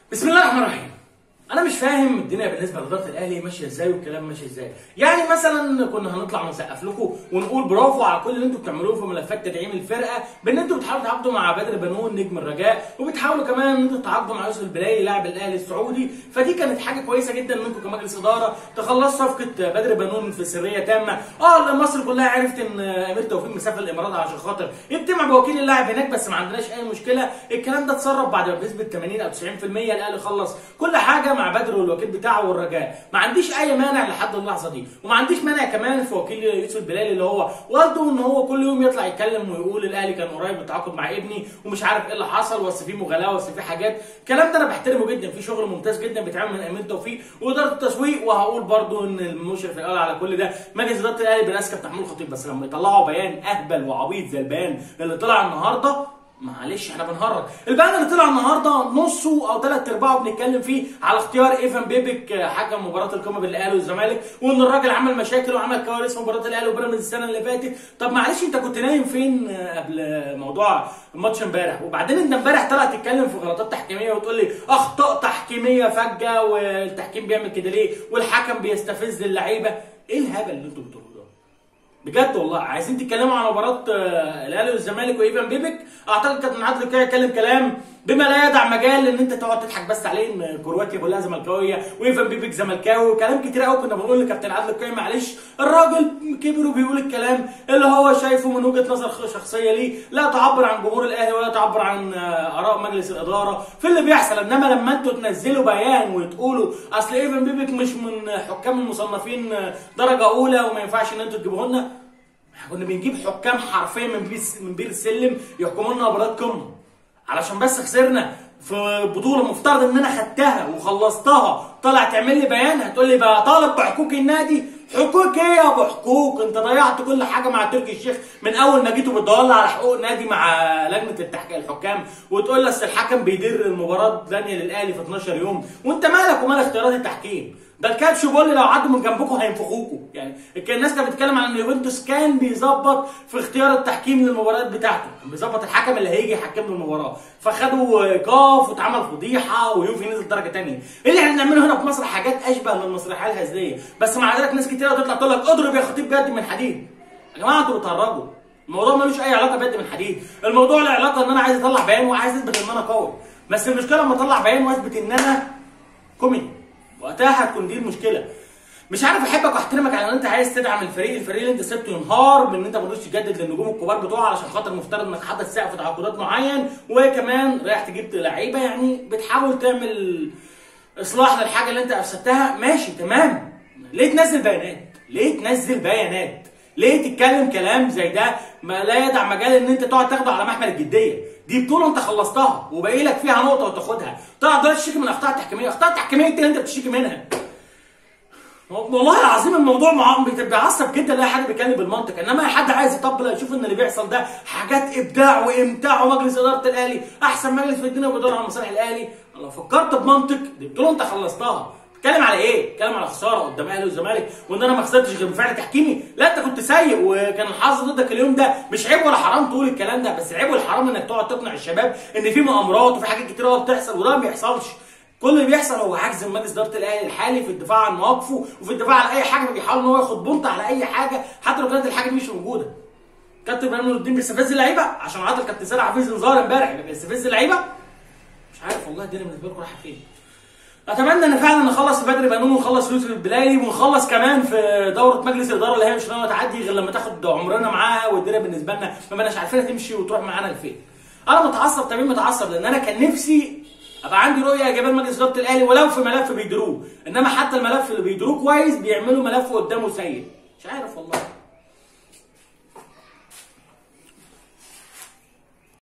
بسم الله الرحمن الرحيم انا مش فاهم الدنيا بالنسبه لاداره الاهلي ماشيه ازاي والكلام ماشي ازاي يعني مثلا كنا هنطلع نسقف لكم ونقول برافو على كل اللي انتوا بتعملوه في ملفات تدعيم الفرقه بان انتوا بتحاولوا تعاقدوا مع بدر بنون نجم الرجاء وبتحاولوا كمان ان انتوا تعاقدوا مع يوسف البلاي لاعب الاهلي السعودي فدي كانت حاجه كويسه جدا منكم كمجلس اداره تخلصوا صفقه بدر بنون في سريه تامه اه مصر كلها عرفت ان امير توفيق مسافر الامارات عشان خاطر يجتمع بوكيل اللاعب هناك بس ما عندناش اي مشكله الكلام ده اتسرب بعد ما بنسبه 80 او 90% الاهلي خلص كل حاجه مع بدر والوكيل بتاعه والرجاء ما عنديش اي مانع لحد اللحظه دي وما عنديش مانع كمان في وكيل يوسف البلالي اللي هو والده ان هو كل يوم يطلع يتكلم ويقول الاهلي كان قريب من التعاقد مع ابني ومش عارف ايه اللي حصل بس في مغالاه بس في حاجات الكلام ده انا بحترمه جدا في شغل ممتاز جدا بيتعمل من امين توفيق واداره التسويق وهقول برضو ان المشرف الاول على كل ده مجلس اداره الاهلي برئاسه كابتن محمود الخطيب بس لما يطلعوا بيان اهبل وعبيط زي البيان اللي طلع النهارده معلش احنا بنهرج البيان اللي طلع النهارده نصه او ثلاث ارباعه بنتكلم فيه على اختيار ايفان بيبك حكم مباراه القمه بين الاهلي والزمالك وان الراجل عمل مشاكل وعمل كوارث في مباراه الاهلي وبيراميدز السنه اللي فاتت طب معلش انت كنت نايم فين قبل موضوع الماتش امبارح وبعدين انت امبارح طلع تتكلم في غلطات تحكيميه وتقول لي اخطاء تحكيميه فجه والتحكيم بيعمل كده ليه والحكم بيستفز اللعيبه ايه الهبل اللي انتوا بتقولوه ده بجد والله عايزين تتكلموا عن مباراه الاهلي والزمالك وايفان بيبك اعتقد كابتن عادل كده يتكلم كلام بما لا يدع مجال ان انت تقعد تضحك بس عليه ان كرواتيا كلها زملكاويه وايفان بيبك زملكاوي وكلام كتير قوي كنا بنقول لكابتن عادل القيم معلش الراجل كبر وبيقول الكلام اللي هو شايفه من وجهه نظر شخصيه ليه لا تعبر عن جمهور الاهلي ولا تعبر عن اراء مجلس الاداره في اللي بيحصل انما لما انتوا تنزلوا بيان وتقولوا اصل ايفان بيبك مش من حكام المصنفين درجه اولى وما ينفعش ان انتوا تجيبوه لنا كنا بنجيب حكام حرفيا من بير من بير السلم يحكموا لنا مباراه قمه علشان بس خسرنا في بطوله مفترض ان انا خدتها وخلصتها طلع تعمل لي بيان هتقول لي بقى طالب بحقوق النادي حقوق ايه يا ابو حقوق انت ضيعت كل حاجه مع تركي الشيخ من اول ما جيتوا بتدور على حقوق النادي مع لجنه التحكيم الحكام وتقول لي اصل الحكم بيدير المباراه ثانيه للاهلي في 12 يوم وانت مالك ومال اختيارات التحكيم ده الكاتش بيقول لي لو عدوا من جنبكم هينفخوكوا يعني كان الناس كانت بتتكلم عن ان يوفنتوس كان بيظبط في اختيار التحكيم للمباريات بتاعته كان بيظبط الحكم اللي هيجي يحكم له المباراه فخدوا ايقاف واتعمل فضيحه ويوفي نزل درجه ثانيه ايه اللي احنا بنعمله هنا في مصر حاجات اشبه للمسرحيه الهزليه بس مع ذلك ناس كتير تطلع تقول لك اضرب يا خطيب بيد من حديد يا جماعه انتوا بتهرجوا الموضوع ملوش اي علاقه بيد من حديد الموضوع له علاقه ان انا عايز اطلع بيان وعايز اثبت ان انا قوي بس المشكله لما اطلع بيان واثبت ان انا كوميدي وقتها هتكون دي المشكله مش عارف احبك واحترمك على ان انت عايز تدعم الفريق الفريق اللي انت سبته ينهار بان انت ما رضيتش تجدد للنجوم الكبار بتوعه علشان خاطر مفترض انك حاطط سقف تعاقدات معين وكمان رايح تجيب لعيبه يعني بتحاول تعمل اصلاح للحاجه اللي انت افسدتها ماشي تمام ليه تنزل بيانات ليه تنزل بيانات ليه تتكلم كلام زي ده ما لا يدع مجال ان انت تقعد تاخده على محمل الجديه دي بطوله انت خلصتها وباقي لك فيها نقطه وتاخدها طلع دلوقتي تشتكي من اخطاء تحكيميه اخطاء تحكيميه اللي انت بتشتكي منها والله العظيم الموضوع مع بيعصب جدا لا حد بيتكلم بالمنطق انما اي حد عايز يطبل يشوف ان اللي بيحصل ده حاجات ابداع وامتاع ومجلس اداره الاهلي احسن مجلس في الدنيا وبيدور على مصالح الاهلي لو فكرت بمنطق دي بطوله انت خلصتها بتتكلم على ايه؟ بتتكلم على خساره قدام الاهلي والزمالك وان انا ما خسرتش غير بفعل تحكيمي، لا انت كنت سيء وكان الحظ ضدك اليوم ده، مش عيب ولا حرام تقول الكلام ده، بس العيب والحرام انك تقعد تقنع الشباب ان في مؤامرات وفي حاجات كتير قوي بتحصل وده ما بيحصلش. كل اللي بيحصل هو عجز من مجلس اداره الاهلي الحالي في الدفاع عن مواقفه وفي الدفاع عن اي حاجه بيحاول ان هو ياخد بونت على اي حاجه حتى لو كانت الحاجه دي مش موجوده. كابتن ابراهيم نور الدين بيستفز اللعيبه عشان عادل كابتن سيد حفيظ انذار امبارح بيستفز اللعيبه مش عارف والله الدنيا بالنسبه لكم رايحه فين. اتمنى ان فعلا نخلص في بدري بنون ونخلص يوسف البلالي ونخلص كمان في دوره مجلس الاداره اللي هي مش ناويه تعدي غير لما تاخد عمرنا معاها والدنيا بالنسبه لنا ما بقناش عارفينها تمشي وتروح معانا لفين. انا متعصب تمام متعصب لان انا كان نفسي ابقى عندي رؤيه ايجابيه لمجلس اداره الاهلي ولو في ملف بيدروه انما حتى الملف اللي بيدروه كويس بيعملوا ملف قدامه سيء مش عارف والله